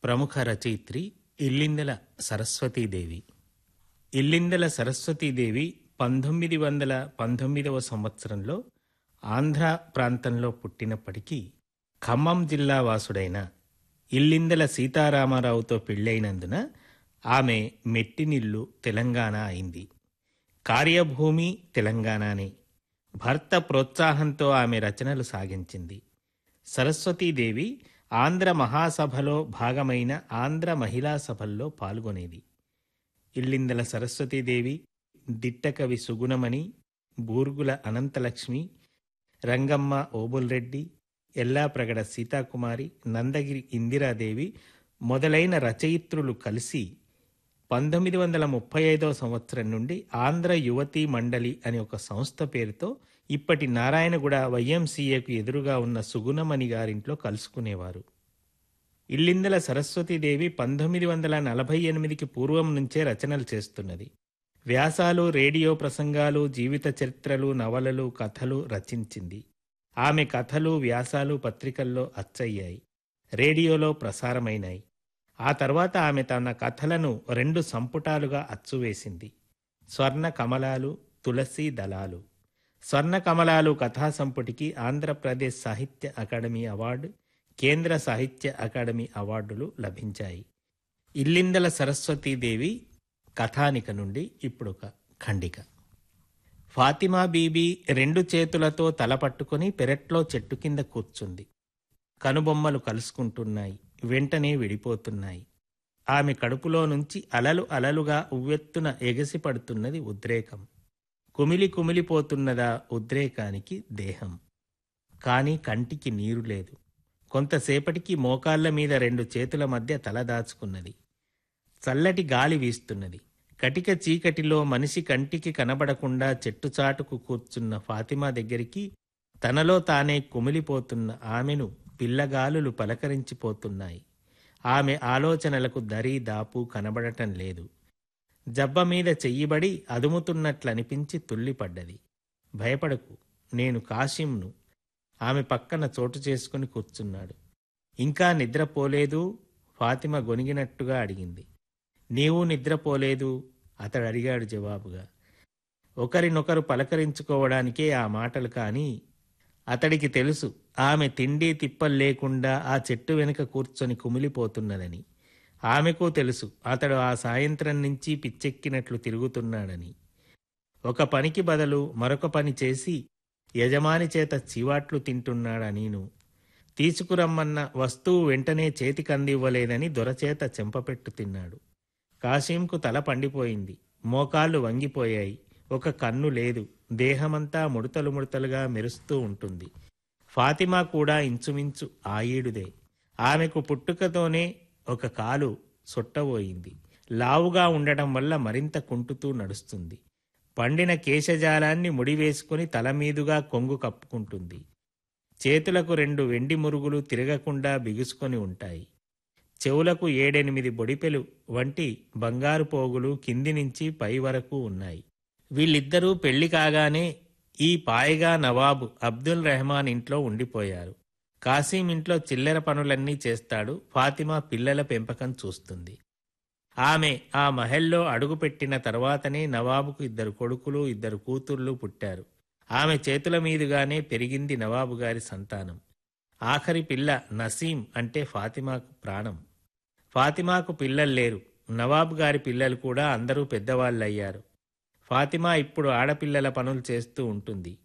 ప్రముఖ రచయిత్రి ఇల్లిందల సరస్వతీదేవి ఇల్లిందల సరస్వతీదేవి పంతొమ్మిది వందల పంతొమ్మిదవ సంవత్సరంలో ఆంధ్ర ప్రాంతంలో పుట్టినప్పటికీ ఖమ్మం జిల్లా వాసుడైన ఇల్లిందల సీతారామారావుతో పెళ్ళైనందున ఆమె మెట్టినిల్లు తెలంగాణ అయింది కార్యభూమి తెలంగాణనే భర్త ప్రోత్సాహంతో ఆమె రచనలు సాగించింది సరస్వతీదేవి ఆంధ్ర మహాసభలో భాగమైన ఆంధ్ర మహిళా సభల్లో పాల్గొనేది ఇల్లిందల సరస్వతీదేవి దిట్టకవి సుగుణమణి బూర్గుల అనంతలక్ష్మి రంగమ్మ ఓబుల్రెడ్డి ఎల్లాప్రగడ సీతాకుమారి నందగిరి ఇందిరాదేవి మొదలైన రచయిత్రులు కలిసి పంతొమ్మిది వందల ముప్పై ఐదవ సంవత్సరం నుండి ఆంధ్ర యువతీ మండలి అనే ఒక సంస్థ పేరుతో ఇప్పటి నారాయణగూడ వైఎంసీఏకు ఎదురుగా ఉన్న సుగుణమణి గారింట్లో కలుసుకునేవారు ఇల్లిందల సరస్వతీదేవి పంతొమ్మిది వందల నలభై ఎనిమిదికి పూర్వం నుంచే రచనలు చేస్తున్నది వ్యాసాలు రేడియో ప్రసంగాలు జీవిత చరిత్రలు నవలలు కథలు రచించింది ఆమె కథలు వ్యాసాలు పత్రికల్లో అచ్చయ్యాయి రేడియోలో ప్రసారమైనాయి ఆ తర్వాత ఆమె తన కథలను రెండు సంపుటాలుగా అచ్చువేసింది స్వర్ణ కమలాలు తులసి దళాలు స్వర్ణ కమలాలు కథా సంపుటికి ఆంధ్రప్రదేశ్ సాహిత్య అకాడమీ అవార్డు కేంద్ర సాహిత్య అకాడమీ అవార్డులు లభించాయి ఇల్లిందల సరస్వతీదేవి కథానిక నుండి ఇప్పుడు ఒక ఖండిక ఫాతిమా బీబీ రెండు చేతులతో తల పట్టుకుని పెరట్లో చెట్టు కింద కూర్చుంది కనుబొమ్మలు కలుసుకుంటున్నాయి వెంటనే విడిపోతున్నాయి ఆమె కడుపులో నుంచి అలలు అలలుగా ఉవ్వెత్తున ఎగసిపడుతున్నది ఉద్రేకం కుమిలి కుమిలిపోతున్నదా ఉద్రేకానికి దేహం కాని కంటికి నీరు లేదు కొంతసేపటికి మోకాళ్ల మీద రెండు చేతుల మధ్య తల దాచుకున్నది చల్లటి గాలి వీస్తున్నది కటిక చీకటిలో మనిషి కంటికి కనబడకుండా చెట్టుచాటుకు కూర్చున్న ఫాతిమా దగ్గరికి తనలో తానే కుమిలిపోతున్న ఆమెను పిల్లగాలులు పలకరించిపోతున్నాయి ఆమె ఆలోచనలకు దరి దాపు కనబడటం లేదు జబ్బ మీద చెయ్యిబడి అదుముతున్నట్లనిపించి తుల్లిపడ్డది భయపడకు నేను కాశీంను ఆమె పక్కన చోటు చేసుకుని కూర్చున్నాడు ఇంకా నిద్రపోలేదు ఫాతిమ గొనిగినట్టుగా అడిగింది నీవు నిద్రపోలేదు అతడు అడిగాడు జవాబుగా ఒకరినొకరు పలకరించుకోవడానికే ఆ మాటలు కాని అతడికి తెలుసు ఆమె తిండి తిప్పలు లేకుండా ఆ చెట్టు వెనుక కూర్చొని కుమిలిపోతున్నదని ఆమెకు తెలుసు అతడు ఆ సాయంత్రం నుంచి పిచ్చెక్కినట్లు తిరుగుతున్నాడని ఒక పనికి బదులు మరొక పని చేసి యజమాని చేత చీవాట్లు తింటున్నాడనీను తీసుకురమ్మన్న వస్తువు వెంటనే చేతికందివ్వలేదని దొరచేత చెంపపెట్టు తిన్నాడు కాశీంకు తల పండిపోయింది మోకాళ్ళు వంగిపోయాయి ఒక కన్ను లేదు దేహమంతా ముడతలు ముడతలుగా మెరుస్తూ ఉంటుంది ఫాతిమా కూడా ఇంచుమించు ఆయేడుదే ఆమెకు పుట్టుకతోనే ఒక కాలు సొట్టబోయింది లావుగా ఉండటం వల్ల మరింత కుంటుతూ నడుస్తుంది పండిన కేశజాలాన్ని ముడివేసుకుని తలమీదుగా కొంగు కప్పుకుంటుంది చేతులకు రెండు వెండి మురుగులు తిరగకుండా బిగుసుకొని ఉంటాయి చెవులకు ఏడెనిమిది బొడిపెలు వంటి బంగారు పోగులు కింది నుంచి పై వరకు ఉన్నాయి వీళ్ళిద్దరూ పెళ్లి కాగానే ఈ పాయగా నవాబు అబ్దుల్ రెహమాన్ ఇంట్లో ఉండిపోయారు కాసీం ఇంట్లో చిల్లర పనులన్నీ చేస్తాడు ఫాతిమా పిల్లల పెంపకం చూస్తుంది ఆమె ఆ మహల్లో అడుగుపెట్టిన తర్వాతనే నవాబుకు ఇద్దరు కొడుకులు ఇద్దరు కూతుర్లు పుట్టారు ఆమె చేతుల మీదుగానే పెరిగింది నవాబు గారి సంతానం ఆఖరి పిల్ల నసీం అంటే ఫాతిమాకు ప్రాణం ఫాతిమాకు పిల్లలు లేరు నవాబు గారి పిల్లలు కూడా అందరూ పెద్దవాళ్ళయ్యారు ఫాతిమా ఇప్పుడు ఆడపిల్లల పనులు చేస్తూ ఉంటుంది